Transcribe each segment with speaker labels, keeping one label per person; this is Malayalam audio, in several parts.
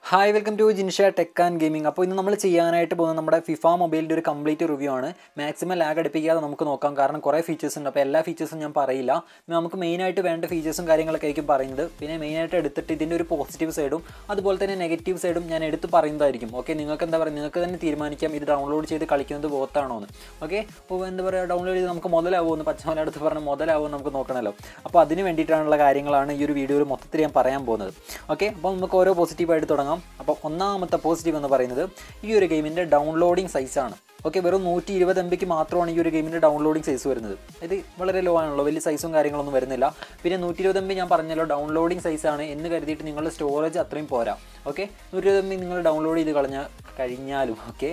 Speaker 1: Hi welcome to Jinsha tech and gaming അപ്പോൾ ഇന്ന് നമ്മൾ ചെയ്യാനായിട്ട് പോകുന്നത് നമ്മുടെ ഫിഫ മൊബൈലിൻ്റെ ഒരു കംപ്ലീറ്റ് റിവ്യൂ ആണ് മാക്സിമം ലാഗ് അടുപ്പിക്കാതെ നമുക്ക് നോക്കാം കാരണം കുറേ ഫീച്ചേഴ്സ് ഉണ്ട് അപ്പോൾ എല്ലാ ഫീച്ചേഴ്സും ഞാൻ പറയില്ല നമുക്ക് മെയിനായിട്ട് വേണ്ട ഫീച്ചേഴ്സും കാര്യങ്ങളൊക്കെ ആയിരിക്കും പറയുന്നത് പിന്നെ മെയിനായിട്ട് എടുത്തിട്ട് ഇതിൻ്റെ ഒരു പോസിറ്റീവ് സൈഡും അതുപോലെ തന്നെ നെഗറ്റീവ് സൈഡും ഞാൻ എടുത്ത് പറയുന്നതായിരിക്കും ഓക്കെ നിങ്ങൾക്ക് എന്താ പറയുക നിങ്ങൾക്ക് തന്നെ തീരുമാനിക്കാം ഇത് ഡൗൺലോഡ് ചെയ്ത് കളിക്കുന്നത് ബോത്താണോ എന്ന് ഓക്കെ അപ്പോൾ എന്താ പറയുക ഡൗൺലോഡ് ചെയ്ത് നമുക്ക് മുതലാവുമെന്ന് പച്ചമലടുത്ത് പറഞ്ഞ് മുതലാവുമെന്ന് നമുക്ക് നോക്കണമല്ലോ അപ്പോൾ അതിന് വേണ്ടിയിട്ടാണുള്ള കാര്യങ്ങളാണ് ഈ ഒരു വീഡിയോയിൽ മൊത്തത്തിൽ ഞാൻ പറയാൻ പോകുന്നത് ഓക്കെ അപ്പോൾ നമുക്ക് ഓരോ പോസിറ്റീവായിട്ട് തുടങ്ങാം അപ്പോൾ ഒന്നാമത്തെ പോസിറ്റീവ് എന്ന് പറയുന്നത് ഈ ഒരു ഗെയിമിൻ്റെ ഡൗൺലോഡിങ് സൈസാണ് ഓക്കെ വെറും നൂറ്റി ഇരുപത് എം ബിക്ക് മാത്രമാണ് ഈ ഒരു ഗെയിമിൻ്റെ ഡൗൺലോഡിങ് സൈസ് വരുന്നത് ഇത് വളരെ ലോ ആണല്ലോ വലിയ സൈസും കാര്യങ്ങളൊന്നും വരുന്നില്ല പിന്നെ നൂറ്റി ഇരുപത് എം ബി ഞാൻ പറഞ്ഞല്ലോ ഡൗൺലോഡിങ് സൈസാണ് എന്ന് കരുതിയിട്ട് നിങ്ങളുടെ സ്റ്റോറേജ് അത്രയും പോരാ ഓക്കെ നൂറ്റി ഇരുപത് എം ബി നിങ്ങൾ ഡൗൺലോഡ് ചെയ്ത് കളഞ്ഞാൽ കഴിഞ്ഞാലും ഓക്കെ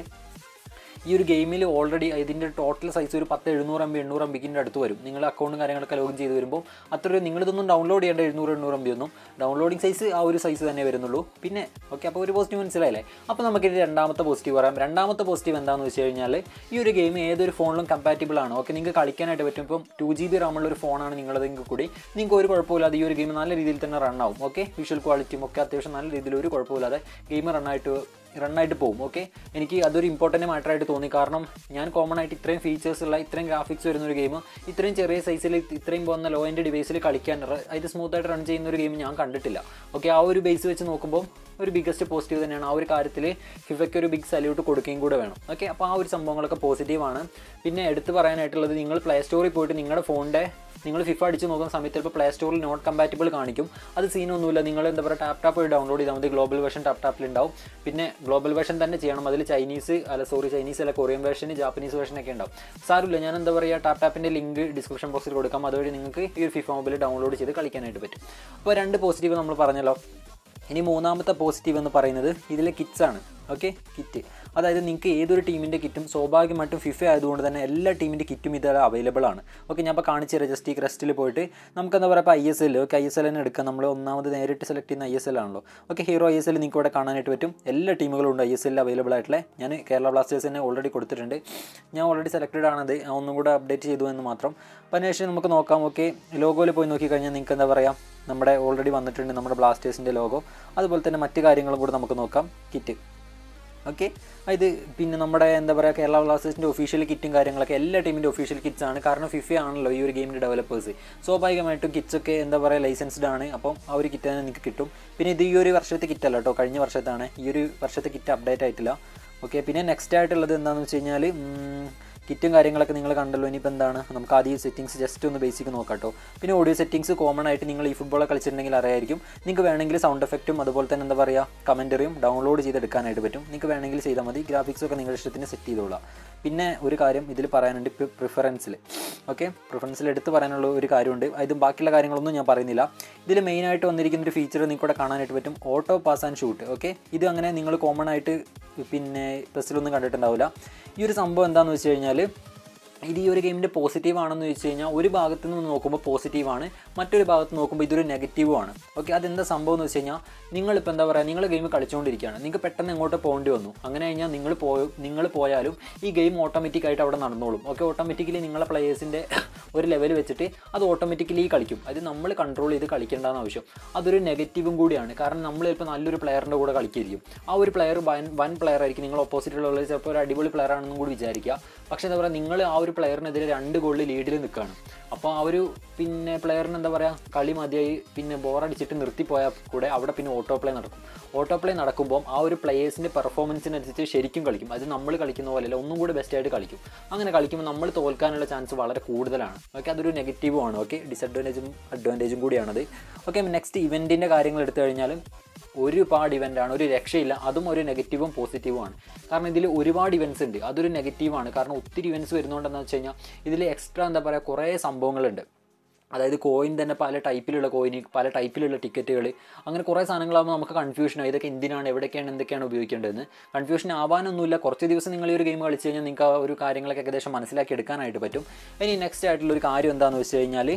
Speaker 1: ഈ ഒരു ഗെയിമിൽ ഓൾറെഡി ഇതിൻ്റെ ടോട്ടൽ സൈസ് ഒരു പത്ത് എഴുന്നൂറ് എം ബി എണ്ണൂറ് എം ബിക്കിൻ്റെ അടുത്ത് വരും നിങ്ങളുടെ അക്കൗണ്ടും കാര്യങ്ങളൊക്കെ ലോഗിൻ ചെയ്ത് വരുമ്പോൾ അത്ര ഒരു നിങ്ങളിതൊന്നും ഡൗൺലോഡ് ചെയ്യേണ്ട എഴുന്നൂറ് എണ്ണൂറ് എം ബി ഒന്നും ഡൗൺലോഡിങ് സൈസ് ആ ഒരു സൈസ് തന്നെ വരുന്നുള്ളൂ പിന്നെ ഓക്കെ അപ്പോൾ ഒരു പോസിറ്റീവ് മനസ്സിലായില്ലേ അപ്പോൾ നമുക്കിത് രണ്ടാമത്തെ പോസിറ്റീവ് പറയാം രണ്ടാമത്തെ പോസിറ്റീവ് എന്താണെന്ന് വെച്ച് കഴിഞ്ഞാൽ ഈ ഒരു ഗെയിം ഏതൊരു ഫോണിലും കമ്പാറ്റബിൾ ആണ് ഓക്കെ നിങ്ങൾക്ക് കളിക്കാനായിട്ട് പറ്റും ഇപ്പം ടു ജി ബി റാമുള്ള ഒരു ഫോണാണ് നിങ്ങളതെങ്കിൽ കൂടി നിങ്ങൾക്ക് ഒരു കുഴപ്പമില്ലാതെ ഈ ഒരു ഗെയിം നല്ല രീതിയിൽ തന്നെ റൺ ആവും ഓക്കെ വിഷ്വൽ ക്വാളിറ്റിയും ഒക്കെ അത്യാവശ്യം നല്ല രീതിയിൽ ഒരു കുഴപ്പമില്ലാതെ ഗെയിം റണ്ണായിട്ട് റണ്ണായിട്ട് പോകും ഓക്കെ എനിക്ക് അതൊരു ഇമ്പോർട്ടൻറ്റ് മാറ്ററായിട്ട് തോന്നി കാരണം ഞാൻ കോമൺ ആയിട്ട് ഇത്രയും ഫീച്ചേഴ്സ് ഉള്ള ഇത്രയും ഗ്രാഫിക്സ് വരുന്ന ഒരു ഗെയിം ഇത്രയും ചെറിയ സൈസിൽ ഇത്രയും പോകുന്ന ലോ എൻ്റെ ഡിവൈസിൽ കളിക്കാൻ അത് സ്മൂത്തായിട്ട് റൺ ചെയ്യുന്ന ഒരു ഗെയിം ഞാൻ കണ്ടിട്ടില്ല ഓക്കെ ആ ഒരു ബേസ് വെച്ച് നോക്കുമ്പോൾ ഒരു ബിഗസ്റ്റ് പോസിറ്റീവ് തന്നെയാണ് ആ ഒരു കാര്യത്തിൽ ഫിഫയ്ക്ക് ഒരു ബിഗ് സല്യൂട്ട് കൊടുക്കുകയും കൂടെ വേണം ഓക്കെ അപ്പോൾ ആ ഒരു സംഭവങ്ങളൊക്കെ പോസിറ്റീവാണ് പിന്നെ എടുത്തു പറയാനായിട്ടുള്ളത് നിങ്ങൾ പ്ലേ സ്റ്റോറിൽ പോയിട്ട് നിങ്ങളുടെ ഫോണിൻ്റെ നിങ്ങൾ ഫിഫ അടിച്ച് നോക്കുന്ന സമയത്ത് ഇപ്പോൾ പ്ലേ സ്റ്റോറിൽ നോട്ട് കമ്പാറ്റബിൾ കാണിക്കും അത് സീനൊന്നുമില്ല നിങ്ങൾ എന്താ പറയുക ടാപ്പ് ടാപ്പ് പോയി ഡൗൺലോഡ് ചെയ്താൽ മതി ഗ്ലോബൽ വേർഷൻ ടാപ്പ് ടാപ്പിൽ ഉണ്ടാവും പിന്നെ ഗ്ലോബൽ വേർഷൻ തന്നെ ചെയ്യണം അതിൽ ചൈനീസ് അല്ല സോറി ചൈനീസ് അല്ല കൊറിയൻ വേർഷൻ ജാപ്പനീസ് വേർഷൻ ഒക്കെ ഉണ്ടാവും സാരമില്ല ഞാൻ എന്താ പറയുക ടാപ്പ് ടാപ്പിൻ്റെ ലിങ്ക് ഡിസ്ക്രിപ്ഷൻ ബോക്സിൽ കൊടുക്കാം അതുവഴി നിങ്ങൾക്ക് ഈ ഒരു ഫിഫ മൊബൈൽ ഡൗൺലോഡ് ചെയ്ത് കളിക്കാനായിട്ട് പറ്റും അപ്പോൾ രണ്ട് പോസിറ്റീവ് നമ്മൾ പറഞ്ഞല്ലോ ഇനി മൂന്നാമത്തെ പോസിറ്റീവ് എന്ന് പറയുന്നത് ഇതിലെ കിറ്റ്സ് ആണ് ഓക്കെ കിറ്റ് അതായത് നിങ്ങൾക്ക് ഏതൊരു ടീമിൻ്റെ കിറ്റും സ്വാഭാവികമായിട്ടും ഫിഫ ആയതുകൊണ്ട് തന്നെ എല്ലാ ടീമിൻ്റെ കിറ്റും ഇത് അവൈലബിൾ ആണ് ഓക്കെ ഞാൻ ഇപ്പോൾ കാണിച്ചു തരാം ജസ്റ്റ് ഈ ക്രസ്റ്റിൽ പോയിട്ട് നമുക്ക് എന്താ പറയുക ഇപ്പോൾ I S L okay I S L തന്നെ എടുക്കാം നമ്മൾ ഒന്നാമത് നേരിട്ട് സെലക്ട് ചെയ്യുന്ന ഐ എസ് എൽ ആണല്ലോ okay Hero I S L നിങ്ങൾക്ക് ഇവിടെ കാണാനായിട്ട് പറ്റും എല്ലാ ടീമുകളും ഉണ്ട് ഐ എസ് എല്ലിൽ അവൈലബിൾ ആയിട്ടുള്ള ഞാൻ കേരള ബ്ലാസ്റ്റേഴ്സ് തന്നെ ഓൾറെഡി കൊടുത്തിട്ടുണ്ട് ഞാൻ ഓൾറെഡി സെലക്റ്റഡ് ആണത് ഒന്നും കൂടെ അപ്ഡേറ്റ് ചെയ്തു എന്ന് മാത്രം അപ്പോൾ അതിനുശേഷം നമുക്ക് നോക്കാം ഓക്കെ ലോഗോയിൽ പോയി നോക്കിക്കഴിഞ്ഞാൽ നിങ്ങൾക്ക് എന്താ പറയുക നമ്മുടെ ഓൾറെഡി വന്നിട്ടുണ്ട് നമ്മുടെ ബ്ലാസ്റ്റേഴ്സിൻ്റെ ലോഗോ അതുപോലെ തന്നെ മറ്റ് കാര്യങ്ങളും കൂടെ നമുക്ക് നോക്കാം കിറ്റ് ഓക്കെ ഇത് പിന്നെ നമ്മുടെ എന്താ പറയുക കേരള ബ്ലാസ്റ്റേഴ്സിൻ്റെ ഒഫീഷ്യൽ കിറ്റും കാര്യങ്ങളൊക്കെ എല്ലാ ടീമിൻ്റെ ഒഫീഷ്യൽ കിറ്റ്സ് ആണ് കാരണം ഫിഫ ആണല്ലോ ഈ ഒരു ഗെയിമിൻ്റെ ഡെവലപ്പേഴ്സ് സ്വാഭാവികമായിട്ടും കിറ്റ്സ് ഒക്കെ എന്താ പറയുക ലൈസൻസ്ഡ് ആണ് അപ്പം ആ ഒരു കിറ്റ് തന്നെ നിങ്ങൾക്ക് കിട്ടും പിന്നെ ഇത് ഈ ഒരു വർഷത്തെ കിറ്റ് അല്ല കേട്ടോ കഴിഞ്ഞ വർഷത്താണ് ഈ ഒരു വർഷത്തെ കിറ്റ് അപ്ഡേറ്റ് ആയിട്ടില്ല ഓക്കെ പിന്നെ നെക്സ്റ്റ് ആയിട്ടുള്ളത് എന്താണെന്ന് വെച്ച് കഴിഞ്ഞാൽ കിറ്റും കാര്യങ്ങളൊക്കെ നിങ്ങൾ കണ്ടല്ലോ ഇനിയിപ്പോൾ എന്താണ് നമുക്ക് ആദ്യം സെറ്റിങ്സ് ജസ്റ്റ് ഒന്ന് ബേസിക് നോക്കാം കേട്ടോ പിന്നെ ഓഡിയോ സെറ്റിങ്സ് കോമൺ ആയിട്ട് നിങ്ങൾ ഈ ഫുട്ബോൾ കളിച്ചിട്ടുണ്ടെങ്കിൽ അറിയായിരിക്കും നിങ്ങൾക്ക് വേണമെങ്കിൽ സൗണ്ട് എഫക്റ്റും അതുപോലെ തന്നെ എന്താ പറയുക കമൻറ്ററിയും ഡൗൺലോഡ് ചെയ്തെടുക്കാനായിട്ട് പറ്റും നിങ്ങൾക്ക് വേണമെങ്കിൽ ചെയ്താൽ മതി ഗ്രാഫിക്സ് ഒക്കെ നിങ്ങളുടെ ഇഷ്ടത്തിന് സെറ്റ് ചെയ്തോളാം പിന്നെ ഒരു കാര്യം ഇതിൽ പറയാനുണ്ട് പ്രിഫറൻസിൽ ഓക്കെ പ്രിഫറൻസിൽ എടുത്ത് പറയാനുള്ള ഒരു കാര്യമുണ്ട് അത് ബാക്കിയുള്ള കാര്യങ്ങളൊന്നും ഞാൻ പറയുന്നില്ല ഇതിൽ മെയിനായിട്ട് വന്നിരിക്കുന്ന ഒരു ഫീച്ചർ നിങ്ങൾക്ക് ഇവിടെ കാണാനായിട്ട് പറ്റും auto pass and shoot okay ഇത് അങ്ങനെ നിങ്ങൾ കോമൺ ആയിട്ട് പിന്നെ ബസ്സിലൊന്നും കണ്ടിട്ടുണ്ടാവില്ല ഈ ഒരു സംഭവം എന്താണെന്ന് വെച്ച് കഴിഞ്ഞാൽ ഇത് ഈ ഒരു ഗെയിമിൻ്റെ പോസിറ്റീവ് ആണെന്ന് വെച്ച് കഴിഞ്ഞാൽ ഒരു ഭാഗത്ത് നിന്ന് നോക്കുമ്പോൾ പോസിറ്റീവാണ് മറ്റൊരു ഭാഗത്ത് നോക്കുമ്പോൾ ഇതൊരു നെഗറ്റീവും ആണ് ഓക്കെ അതെന്താ സംഭവം എന്ന് വെച്ച് കഴിഞ്ഞാൽ നിങ്ങളിപ്പോൾ എന്താ പറയുക നിങ്ങൾ ഗെയിം കളിച്ചുകൊണ്ടിരിക്കുകയാണ് നിങ്ങൾക്ക് പെട്ടെന്ന് എങ്ങോട്ട് പോകേണ്ടി വന്നു അങ്ങനെ കഴിഞ്ഞാൽ നിങ്ങൾ പോയ നിങ്ങൾ പോയാലും ഈ ഗെയിം ഓട്ടോമാറ്റിക്കായിട്ട് അവിടെ നടന്നോളും ഓക്കെ ഓട്ടോമാറ്റിക്കലി നിങ്ങളെ പ്ലേയേഴ്സിൻ്റെ ഒരു ലെവൽ വെച്ചിട്ട് അത് ഓട്ടോമാറ്റിക്കലി കളിക്കും അത് നമ്മൾ കൺട്രോൾ ചെയ്ത് കളിക്കേണ്ടതെന്ന് ആവശ്യം അതൊരു നെഗറ്റീവും കൂടിയാണ് കാരണം നമ്മൾ ചിലപ്പോൾ നല്ലൊരു പ്ലെയറിൻ്റെ കൂടെ കളിക്കുകയായിരിക്കും ആ ഒരു പ്ലെയർ വൻ വൻ പ്ലെയർ ആയിരിക്കും നിങ്ങൾ ഓപ്പോസിറ്റുള്ള ചിലപ്പോൾ ഒരു അടിപൊളി പ്ലെയർ ആണെന്നും കൂടി വിചാരിക്കുക പക്ഷേ എന്താ പറയുക നിങ്ങൾ ആ ഒരു പ്ലെയറിനെതിരെ രണ്ട് ഗോളിൽ ലീഡിൽ നിൽക്കുകയാണ് അപ്പോൾ ആ ഒരു പിന്നെ പ്ലെയറിന് എന്താ പറയുക കളി മതിയായി പിന്നെ ബോറടിച്ചിട്ട് നിർത്തിപ്പോയാൽ കൂടെ അവിടെ പിന്നെ ഓട്ടോ പ്ലേ നടക്കും ഓട്ടോ പ്ലേ നടക്കുമ്പോൾ ആ ഒരു പ്ലേയേഴ്സിൻ്റെ പെർഫോമൻസിനനുസരിച്ച് ശരിക്കും കളിക്കും അത് നമ്മൾ കളിക്കുന്ന പോലെയല്ല ഒന്നും കൂടി ബെസ്റ്റായിട്ട് കളിക്കും അങ്ങനെ കളിക്കുമ്പോൾ നമ്മൾ തോൽക്കാനുള്ള ചാൻസ് വളരെ കൂടുതലാണ് ഓക്കെ അതൊരു നെഗറ്റീവും ആണ് ഓക്കെ ഡിസഡ്വാൻറ്റേജും അഡ്വാൻറ്റേജും കൂടിയാണത് ഓക്കെ നെക്സ്റ്റ് ഇവൻറ്റിൻ്റെ കാര്യങ്ങൾ എടുത്തു കഴിഞ്ഞാൽ ഒരുപാട് ഇവൻ്റാണ് ഒരു രക്ഷയില്ല അതും ഒരു നെഗറ്റീവും പോസിറ്റീവും ആണ് കാരണം ഇതിൽ ഒരുപാട് ഇവൻറ്റ്സ് ഉണ്ട് അതൊരു നെഗറ്റീവാണ് കാരണം ഒത്തിരി ഇവൻറ്റ്സ് വരുന്നതുകൊണ്ടെന്ന് വെച്ച് കഴിഞ്ഞാൽ ഇതിൽ എക്സ്ട്രാ എന്താ പറയുക കുറേ സംഭവങ്ങളുണ്ട് അതായത് കോയിൻ തന്നെ പല ടൈപ്പിലുള്ള കോയിൻ പല ടൈപ്പിലുള്ള ടിക്കറ്റുകൾ അങ്ങനെ കുറേ സാധനങ്ങളാകുമ്പോൾ നമുക്ക് കൺഫ്യൂഷനാണ് ഇതൊക്കെ എന്തിനാണ് എവിടെയൊക്കെയാണ് എന്തൊക്കെയാണ് ഉപയോഗിക്കേണ്ടതെന്ന് കൺഫ്യൂഷൻ ആവാനൊന്നുമില്ല കുറച്ച് ദിവസം നിങ്ങൾ ഈ ഒരു ഗെയിം കളിച്ച് കഴിഞ്ഞാൽ നിങ്ങൾക്ക് ആ ഒരു കാര്യങ്ങളൊക്കെ ഏകദേശം മനസ്സിലാക്കി എടുക്കാനായിട്ട് പറ്റും ഇനി നെക്സ്റ്റ് ആയിട്ടുള്ള ഒരു കാര്യം എന്താണെന്ന് വെച്ച് കഴിഞ്ഞാൽ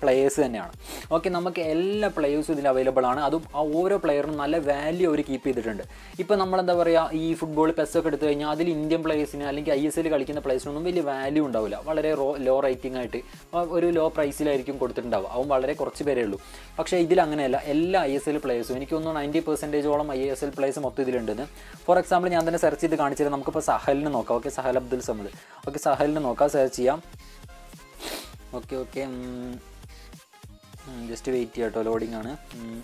Speaker 1: പ്ലെയേഴ്സ് തന്നെയാണ് ഓക്കെ നമുക്ക് എല്ലാ പ്ലെയേഴ്സും ഇതിൽ അവൈലബിൾ ആണ് അതും ആ ഓരോ പ്ലെയറിനും നല്ല വാല്യൂ അവർ കീപ്പ് ചെയ്തിട്ടുണ്ട് ഇപ്പോൾ നമ്മളെന്താ പറയുക ഈ ഫുട്ബോൾ പെസ്സൊക്കെ എടുത്തു കഴിഞ്ഞാൽ അതിൽ ഇന്ത്യൻ പ്ലേയേഴ്സിന് അല്ലെങ്കിൽ ഐ എസ് എൽ കളിക്കുന്ന പ്ലേയേഴ്സിനൊന്നും വലിയ വാല്യൂ ഉണ്ടാവില്ല വളരെ റോ ലോ റേറ്റിംഗ് ആയിട്ട് ആ ഒരു ലോ പ്രൈസിലായിരിക്കും കൊടുത്തിട്ടുണ്ടാവുക അവൻ വളരെ കുറച്ച് പേരേ ഉള്ളൂ പക്ഷേ ഇതിൽ അങ്ങനെയല്ല എല്ലാ ഐ എസ് എൽ പ്ലേയേഴ്സും എനിക്ക് തോന്നുന്നു നയൻറ്റി പെർസെൻറ്റേജോളം ഐ എസ് എൽ പ്ലേയേഴ്സ് മൊത്തം ഇതിലുണ്ടെന്ന് ഫോർ എക്സാമ്പിൾ ഞാൻ തന്നെ സെർച്ച് ചെയ്ത് കാണിച്ചത് നമുക്കിപ്പോൾ സഹലിന് നോക്കാം ഓക്കെ സഹൽ അബ്ദുൽ സമദ് ഓക്കെ സഹലിന് നോക്കാം സെർച്ച് ചെയ്യാം ഓക്കെ ഓക്കെ ജസ്റ്റ് വെയിറ്റ് ചെയ്യാം കേട്ടോ ലോഡിംഗ് ആണ് ഉം.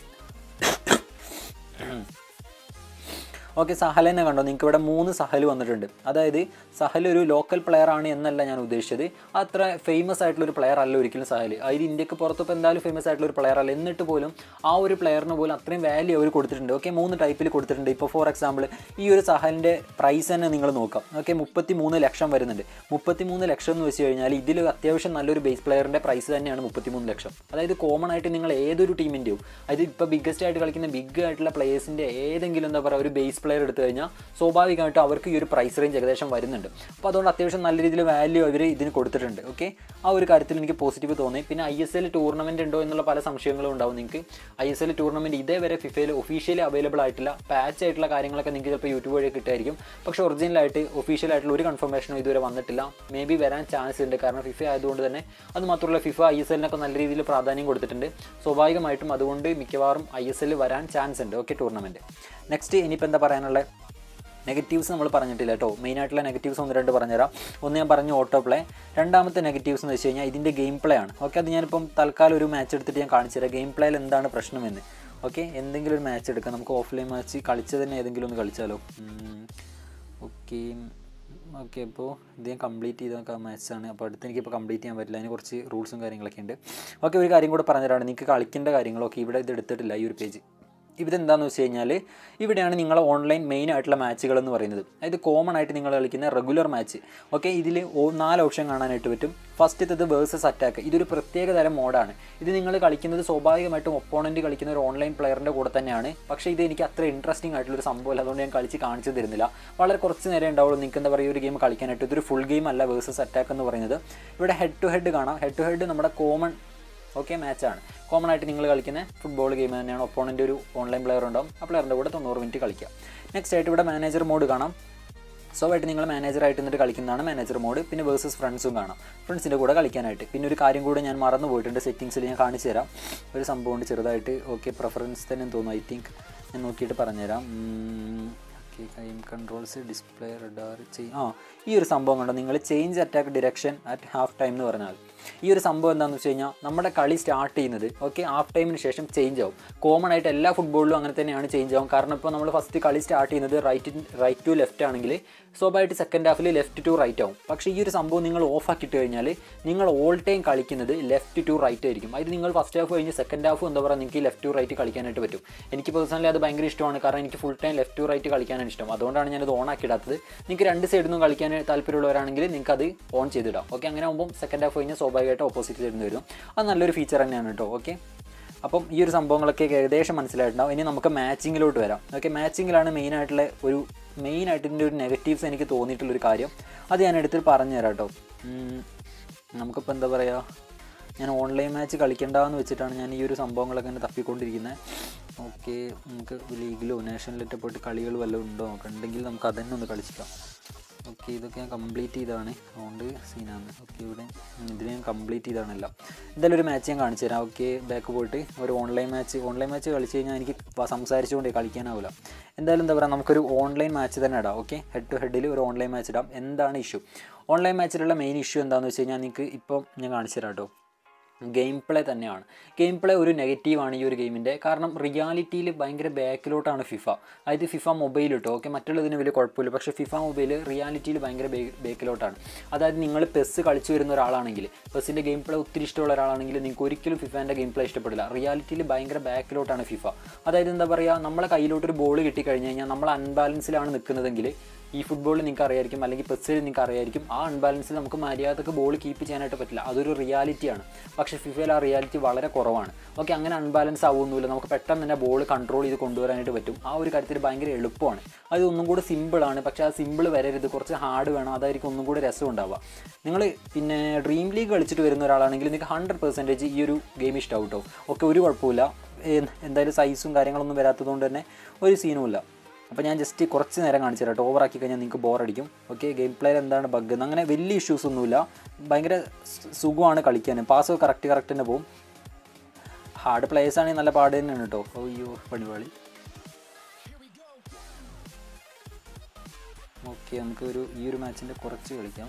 Speaker 1: ഓക്കെ സഹലിനെ കണ്ടോ നിങ്ങൾക്ക് ഇവിടെ മൂന്ന് സഹൽ വന്നിട്ടുണ്ട് അതായത് സഹൽ ഒരു ലോക്കൽ പ്ലെയർ ആണ് എന്നല്ല ഞാൻ ഉദ്ദേശിച്ചത് അത്ര ഫേമസ് ആയിട്ടുള്ള ഒരു പ്ലെയർ അല്ല ഒരിക്കലും സഹൽ അതായത് ഇന്ത്യക്ക് പുറത്തിപ്പോൾ എന്തായാലും ഫേമസ് ആയിട്ടുള്ള ഒരു പ്ലെയർ അല്ല എന്നിട്ട് പോലും ആ ഒരു പ്ലെയറിന് പോലും അത്രയും വാല്യൂ അവർ കൊടുത്തിട്ടുണ്ട് ഓക്കെ മൂന്ന് ടൈപ്പിൽ കൊടുത്തിട്ടുണ്ട് ഇപ്പോൾ ഫോർ എക്സാമ്പിൾ ഈ ഒരു സഹലിൻ്റെ പ്രൈസ് തന്നെ നിങ്ങൾ നോക്കാം ഓക്കെ മുപ്പത്തി മൂന്ന് ലക്ഷം വരുന്നുണ്ട് മുപ്പത്തി മൂന്ന് ലക്ഷം എന്ന് വെച്ച് കഴിഞ്ഞാൽ ഇതിൽ അത്യാവശ്യം നല്ലൊരു ബേസ് പ്ലെയറിൻ്റെ പ്രൈസ് തന്നെയാണ് മുപ്പത്തിമൂന്ന് ലക്ഷം അതായത് കോമൺ ആയിട്ട് നിങ്ങൾ ഏതൊരു ടീമിൻ്റെയും അതായത് ഇപ്പോൾ ബിഗ്ഗസ്റ്റ് ആയിട്ട് കളിക്കുന്ന ബിഗ് ആയിട്ടുള്ള പ്ലേയേഴ്സിൻ്റെ ഏതെങ്കിലും എന്താ പറയുക ഒരു ബേസ് പ്ലെയർ എടുത്തു കഴിഞ്ഞാൽ സ്വാഭാവികമായിട്ടും അവർക്ക് ഈ ഒരു പ്രൈസ് റേഞ്ച് ഏകദേശം വരുന്നുണ്ട് അപ്പോൾ അതുകൊണ്ട് അത്യാവശ്യം നല്ല രീതിയിൽ വാല്യൂ അവർ ഇതിന് കൊടുത്തിട്ടുണ്ട് ഓക്കെ ആ ഒരു കാര്യത്തിൽ എനിക്ക് പോസിറ്റീവ് തോന്നി പിന്നെ ഐ എസ് എൽ ടൂർണമെൻറ്റ് ഉണ്ടോ എന്നുള്ള പല സംശയങ്ങളും ഉണ്ടാവും നിങ്ങൾക്ക് ഐ എസ് എൽ ടൂർണമെൻറ്റ് ഇതേവരെ ഫിഫയിൽ ഒഫീഷ്യലി അവൈലബിൾ ആയിട്ടില്ല പാച്ച് ആയിട്ടുള്ള കാര്യങ്ങളൊക്കെ നിങ്ങൾക്ക് ചിലപ്പോൾ യൂട്യൂബ് വഴി കിട്ടുമായിരിക്കും പക്ഷേ ഒറിജിനലായിട്ട് ഒഫീഷ്യൽ ആയിട്ടുള്ള ഒരു കൺഫർമേഷനും ഇതുവരെ വന്നിട്ടില്ല മേ ബി വരാൻ ചാൻസ് ഉണ്ട് കാരണം ഫിഫ ആയതുകൊണ്ട് തന്നെ അത് മാത്രമല്ല ഫിഫ ഐ എസ് എല്ലിനൊക്കെ നല്ല രീതിയിൽ പ്രാധാന്യം കൊടുത്തിട്ടുണ്ട് സ്വാഭാവികമായിട്ടും അതുകൊണ്ട് മിക്കവാറും ഐ എസ് എൽ വരാൻ ചാൻസ് ഉണ്ട് ഓക്കെ ടൂർണമെൻറ്റ് നെക്സ്റ്റ് ഇനിയിപ്പോൾ എന്താ പറയാനുള്ളത് നെഗറ്റീവ്സ് നമ്മൾ പറഞ്ഞിട്ടില്ല കേട്ടോ മെയിൻ ആയിട്ടുള്ള നെഗറ്റീവ്സ് ഒന്ന് രണ്ട് പറഞ്ഞുതരാം ഒന്ന് ഞാൻ പറഞ്ഞു ഓട്ടോ പ്ലേ രണ്ടാമത്തെ നെഗറ്റീവ്സ് എന്ന് വെച്ച് കഴിഞ്ഞാൽ ഇതിൻ്റെ ഗെയിം പ്ലേ ആണ് ഓക്കെ അത് ഞാനിപ്പം തൽക്കാലം ഒരു മാച്ച് എടുത്തിട്ട് ഞാൻ കാണിച്ചു തരാം ഗെയിം പ്ലേയിൽ എന്താണ് പ്രശ്നമെന്ന് ഓക്കെ എന്തെങ്കിലും ഒരു മാച്ച് എടുക്കാം നമുക്ക് ഓഫ്ലൈൻ മാച്ച് കളിച്ചത് തന്നെ ഏതെങ്കിലും ഒന്ന് കളിച്ചാലോ ഓക്കെ ഓക്കെ അപ്പോൾ ഇത് ഞാൻ കംപ്ലീറ്റ് ചെയ്ത മാച്ചാണ് അപ്പോൾ അടുത്ത് എനിക്കിപ്പോൾ കംപ്ലീറ്റ് ചെയ്യാൻ പറ്റില്ല അതിന് കുറച്ച് റൂൾസും കാര്യങ്ങളൊക്കെ ഉണ്ട് ഓക്കെ ഒരു കാര്യം കൂടെ പറഞ്ഞുതരാണ് നിങ്ങൾക്ക് കളിക്കേണ്ട കാര്യങ്ങളൊക്കെ ഇവിടെ ഇത് എടുത്തിട്ടില്ല ഈ ഒരു പേജ് ഇതെന്താണെന്ന് വെച്ച് കഴിഞ്ഞാൽ ഇവിടെയാണ് നിങ്ങൾ ഓൺലൈൻ മെയിൻ ആയിട്ടുള്ള മാച്ചുകൾ എന്ന് പറയുന്നത് അതായത് കോമൺ ആയിട്ട് നിങ്ങൾ കളിക്കുന്ന റെഗുലർ മാച്ച് ഓക്കെ ഇതിൽ നാല് ഓപ്ഷൻ കാണാനായിട്ട് പറ്റും ഫസ്റ്റത്തത് വേഴ്സസ് അറ്റാക്ക് ഇതൊരു പ്രത്യേക തരം മോഡാണ് ഇത് നിങ്ങൾ കളിക്കുന്നത് സ്വാഭാവികമായിട്ടും ഒപ്പോണൻറ്റ് കളിക്കുന്ന ഒരു ഓൺലൈൻ പ്ലെയറിൻ്റെ കൂടെ തന്നെയാണ് പക്ഷേ ഇത് എനിക്ക് അത്ര ഇൻട്രസ്റ്റിംഗ് ആയിട്ടുള്ളൊരു സംഭവമല്ല അതുകൊണ്ട് ഞാൻ കളിച്ച് കാണിച്ചു തരുന്നില്ല വളരെ കുറച്ച് നേരം ഉണ്ടാവുള്ളൂ നിങ്ങൾക്ക് എന്താ പറയുക ഒരു ഗെയിം കളിക്കാനായിട്ട് ഇതൊരു ഫുൾ ഗെയിം അല്ല വേഴ്സസ് അറ്റാക്ക് എന്ന് പറയുന്നത് ഇവിടെ ഹെഡ് ടു ഹെഡ് കാണാം ഹെഡ് ടു ഹെഡ് നമ്മുടെ കോമൺ ഓക്കെ മാച്ചാണ് കോമൺ ആയിട്ട് നിങ്ങൾ കളിക്കുന്ന ഫുട്ബോൾ ഗെയിം തന്നെയാണ് ഒപ്പോണൻ്റ് ഒരു ഓൺലൈൻ പ്ലെയർ ഉണ്ടാവും ആ പ്ലെയറിൻ്റെ കൂടെ തൊണ്ണൂറ് മിനിറ്റ് കളിക്കുക നെക്സ്റ്റ് ആയിട്ട് ഇവിടെ മാനേജർ മോഡ് കാണാം സോ ആയിട്ട് നിങ്ങൾ മാനേജറായിട്ട് നിന്നിട്ട് കളിക്കുന്നതാണ് മാനേജർ മോഡ് പിന്നെ വേഴ്സസ് ഫ്രണ്ട്സും കാണാം ഫ്രണ്ട്സിൻ്റെ കൂടെ കളിക്കാനായിട്ട് പിന്നെ ഒരു കാര്യം കൂടെ ഞാൻ മറന്നു പോയിട്ടുണ്ട് സെറ്റിങ്സിൽ ഞാൻ കാണിച്ചു തരാം ഒരു സംഭവം ഉണ്ട് ചെറുതായിട്ട് ഓക്കെ പ്രിഫറൻസ് തന്നെ തോന്നുന്നു ഐ തിങ്ക് ഞാൻ നോക്കിയിട്ട് പറഞ്ഞുതരാം okay game controls display radar ചെയ് ആ ഈ ഒരു സംഭവം കണ്ടോ നിങ്ങൾ change attack direction at half time എന്ന് പറഞ്ഞാൽ ഈ ഒരു സംഭവം എന്താണെന്ന് വെച്ച് കഴിഞ്ഞാൽ നമ്മുടെ കളി സ്റ്റാർട്ട് ചെയ്യുന്നത് ഓക്കെ ഹാഫ് ടൈമിന് ശേഷം ചേഞ്ച് ആവും കോമൺ ആയിട്ട് എല്ലാ ഫുട്ബോളിലും അങ്ങനെ തന്നെയാണ് ചേഞ്ച് ആവും കാരണം ഇപ്പോൾ നമ്മൾ ഫസ്റ്റ് കളി സ്റ്റാർട്ട് ചെയ്യുന്നത് റൈറ്റ് റൈറ്റ് ടു ലെഫ്റ്റ് ആണെങ്കിൽ സ്വാഭാവികമായിട്ട് സെക്കൻഡ് ഹാഫിൽ ലെഫ്റ്റ് ടു റൈറ്റ് ആവും പക്ഷേ ഈ ഒരു സംഭവം നിങ്ങൾ ഓഫ് ആക്കിയിട്ട് കഴിഞ്ഞാൽ നിങ്ങൾ ഓൾ ടൈം കളിക്കുന്നത് ലെഫ്റ്റ് ടു റൈറ്റ് ആയിരിക്കും അത് നിങ്ങൾ ഫസ്റ്റ് ഹാഫ് കഴിഞ്ഞ് സെക്കൻഡ് ഹാഫ് എന്താ പറയുക നിങ്ങൾക്ക് ലെഫ്റ്റ് ടു റൈറ്റ് കളിക്കാനായിട്ട് പറ്റും എനിക്ക് പേഴ്സണലി അത് ഭയങ്കര ഇഷ്ടമാണ് കാരണം എനിക്ക് full time left to right കളിക്കാനാണ് ഇഷ്ടം അതുകൊണ്ടാണ് ഞാനത് ഓൺ ആക്കി ഇടാത്തത് നിങ്ങൾക്ക് രണ്ട് സൈഡിൽ നിന്നും കളിക്കാൻ താല്പര്യമുള്ളവരാണെങ്കിൽ നിങ്ങൾക്ക് അത് ഓൺ ചെയ്തിടാം ഓക്കെ അങ്ങനെ ആകുമ്പോൾ സെക്കൻഡ് ഹാഫ് കഴിഞ്ഞ് സ്വാഭാവികമായിട്ട് ഓപ്പോസിറ്റ് സൈഡിൽ നിന്ന് വരും അത് നല്ലൊരു ഫീച്ചർ തന്നെയാണ് കേട്ടോ ഓക്കെ അപ്പം ഈ ഒരു സംഭവങ്ങളൊക്കെ ഏകദേശം മനസ്സിലായിട്ടുണ്ടാവും ഇനി നമുക്ക് മാച്ചിങ്ങിലോട്ട് വരാം ഓക്കെ മാച്ചിങ്ങിലാണ് മെയിനായിട്ടുള്ള ഒരു മെയിനായിട്ട് ഇതിൻ്റെ ഒരു നെഗറ്റീവ്സ് എനിക്ക് തോന്നിയിട്ടുള്ളൊരു കാര്യം അത് ഞാൻ എടുത്തിട്ട് പറഞ്ഞു തരാം കേട്ടോ ഉം, നമുക്കിപ്പോൾ എന്താ പറയുക ഞാൻ ഓൺലൈൻ മാച്ച് കളിക്കണ്ടെന്ന് വെച്ചിട്ടാണ് ഞാൻ ഈ ഒരു സംഭവങ്ങളൊക്കെ ഇങ്ങനെ തപ്പിക്കൊണ്ടിരിക്കുന്നത് ഓക്കെ നമുക്ക് ലീഗിലോ നാഷണലിലൊക്കെ പോയിട്ട് കളികൾ വല്ലതും ഉണ്ടോ നോക്കാം ഉണ്ടെങ്കിൽ നമുക്ക് അതന്നെ ഒന്ന് കളിച്ചിക്കാം ഓക്കെ ഇതൊക്കെ ഞാൻ കംപ്ലീറ്റ് ചെയ്താണ് അതുകൊണ്ട് സീനാണ് ഓക്കെ ഇവിടെ ഉം, ഇതിന് ഞാൻ കംപ്ലീറ്റ് ചെയ്താണല്ല എന്തായാലും ഒരു മാച്ച് ഞാൻ കാണിച്ചു തരാം ഓക്കെ ബാക്ക് പോയിട്ട് ഒരു ഓൺലൈൻ മാച്ച് ഓൺലൈൻ മാച്ച് കളിച്ച് കഴിഞ്ഞാൽ എനിക്ക് പ- സംസാരിച്ചുകൊണ്ട് കളിക്കാനാവില്ല എന്തായാലും എന്താ പറയുക നമുക്കൊരു ഓൺലൈൻ മാച്ച് തന്നെ ഇടാം ഓക്കെ ഹെഡ് ടു ഹെഡിൽ ഒരു ഓൺലൈൻ മാച്ച് ഇടാം എന്താണ് ഇഷ്യൂ ഓൺലൈൻ മാച്ചിലുള്ള മെയിൻ ഇഷ്യൂ എന്താണെന്ന് വെച്ച് കഴിഞ്ഞാൽ നിങ്ങൾക്ക് ഇപ്പം ഞാൻ കാണിച്ചു തരാം കേട്ടോ ഗെയിം പ്ലേ തന്നെയാണ് ഗെയിം പ്ലേ ഒരു നെഗറ്റീവാണ് ഈ ഒരു ഗെയിമിൻ്റെ കാരണം റിയാലിറ്റിയിൽ ഭയങ്കര ബാക്കിലോട്ടാണ് ഫിഫ അതായത് ഫിഫ മൊബൈൽ കിട്ടും ഓക്കെ മറ്റുള്ളതിന് വലിയ കുഴപ്പമില്ല പക്ഷേ ഫിഫ മൊബൈൽ റിയാലിറ്റിയിൽ ഭയങ്കര ബാക്കിലോട്ടാണ് അതായത് നിങ്ങൾ പെസ് കളിച്ചു വരുന്ന ഒരാളാണെങ്കിൽ പെസ്സിൻ്റെ ഗെയിം പ്ലേ ഒത്തിരി ഇഷ്ടമുള്ള ഒരാളാണെങ്കിൽ നിങ്ങൾക്ക് ഒരിക്കലും ഫിഫേൻ്റെ ഗെയിം പ്ലേ ഇഷ്ടപ്പെടില്ല റിയാലിറ്റിയിൽ ഭയങ്കര ബാക്കിലോട്ടാണ് ഫിഫ അതായത് എന്താ പറയുക നമ്മളെ കയ്യിലോട്ടൊരു ബോൾ കിട്ടിക്കഴിഞ്ഞ് കഴിഞ്ഞാൽ നമ്മൾ അൺബാലൻസിലാണ് നിൽക്കുന്നതെങ്കിൽ ഈ ഫുട്ബോളിൽ നിങ്ങൾക്ക് അറിയായിരിക്കും അല്ലെങ്കിൽ പെസ്സിൽ നിങ്ങൾക്ക് അറിയായിരിക്കും ആ അൺബാലൻസിൽ നമുക്ക് മര്യാദക്ക് ബോൾ കീപ്പ് ചെയ്യാനായിട്ട് പറ്റില്ല അതൊരു റിയാലിറ്റിയാണ് പക്ഷേ ഫിഫയിൽ ആ റിയാലിറ്റി വളരെ കുറവാണ് ഓക്കെ അങ്ങനെ അൺബാലൻസ് ആവുന്നില്ല നമുക്ക് പെട്ടെന്ന് തന്നെ ബോൾ കൺട്രോൾ ചെയ്ത് കൊണ്ടുവരാനായിട്ട് പറ്റും ആ ഒരു കാര്യത്തിൽ ഭയങ്കര എളുപ്പമാണ് അത് ഒന്നും കൂടി സിമ്പിളാണ് പക്ഷേ ആ സിമ്പിൾ വരരുത് കുറച്ച് ഹാർഡ് വേണം അതായിരിക്കും ഒന്നും കൂടി രസം ഉണ്ടാവുക നിങ്ങൾ പിന്നെ ഡ്രീം ലീഗ് കളിച്ചിട്ട് വരുന്ന ഒരാളാണെങ്കിൽ നിങ്ങൾക്ക് ഹൺഡ്രഡ് പെർസെൻറ്റേജ് ഈ ഒരു ഗെയിം ഇഷ്ടമാവും കേട്ടോ ഒക്കെ ഒരു കുഴപ്പമില്ല ഏ- എന്തായാലും സൈസും കാര്യങ്ങളൊന്നും വരാത്തതുകൊണ്ട് തന്നെ ഒരു സീനും ഇല്ല അപ്പോൾ ഞാൻ ജസ്റ്റ് കുറച്ച് നേരം കാണിച്ചു തരാം കേട്ടോ ഓവറാക്കി കഴിഞ്ഞാൽ നിങ്ങൾക്ക് ബോറടിക്കും ഓക്കെ ഗെയിം പ്ലേയിൽ എന്താണ് ബഗ് എന്ന് അങ്ങനെ വലിയ ഇഷ്യൂസ് ഒന്നുമില്ല ഭയങ്കര സു- സുഖമാണ് കളിക്കാൻ പാസ് കറക്റ്റ് കറക്റ്റ് തന്നെ പോകും ഹാർഡ് പ്ലേയേഴ്സ് ആണെങ്കിൽ നല്ല പാട് തന്നെയാണ് കേട്ടോ അയ്യോ പണിപാളി ഓക്കെ നമുക്ക് ഒരു ഈ ഒരു മാച്ചിൻ്റെ കുറച്ച് കളിക്കാം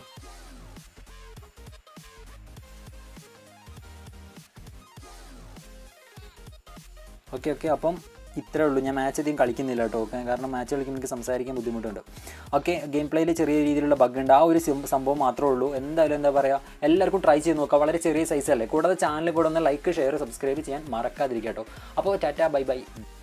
Speaker 1: ഓക്കെ ഓക്കെ അപ്പം ഇത്രേ ഉള്ളൂ ഞാൻ മാച്ച് അധികം കളിക്കുന്നില്ല കേട്ടോ ഓക്കെ കാരണം മാച്ച് കളിക്കുമ്പോൾ എനിക്ക് സംസാരിക്കാൻ ബുദ്ധിമുട്ടുണ്ട് ഓക്കെ ഗെയിം പ്ലേയിൽ ചെറിയ രീതിയിലുള്ള ബഗ് ഉണ്ട് ആ ഒരു സം- സംഭവം മാത്രമേ ഉള്ളൂ എന്തായാലും എന്താ പറയുക എല്ലാവർക്കും ട്രൈ ചെയ്ത് നോക്കുക വളരെ ചെറിയ സൈസ് അല്ലേ കൂടാതെ ചാനൽ കൂടെ ഒന്ന് ലൈക്ക് ഷെയർ സബ്സ്ക്രൈബ് ചെയ്യാൻ മറക്കാതിരിക്കുക കേട്ടോ അപ്പോൾ ടാറ്റ ബൈ ബൈ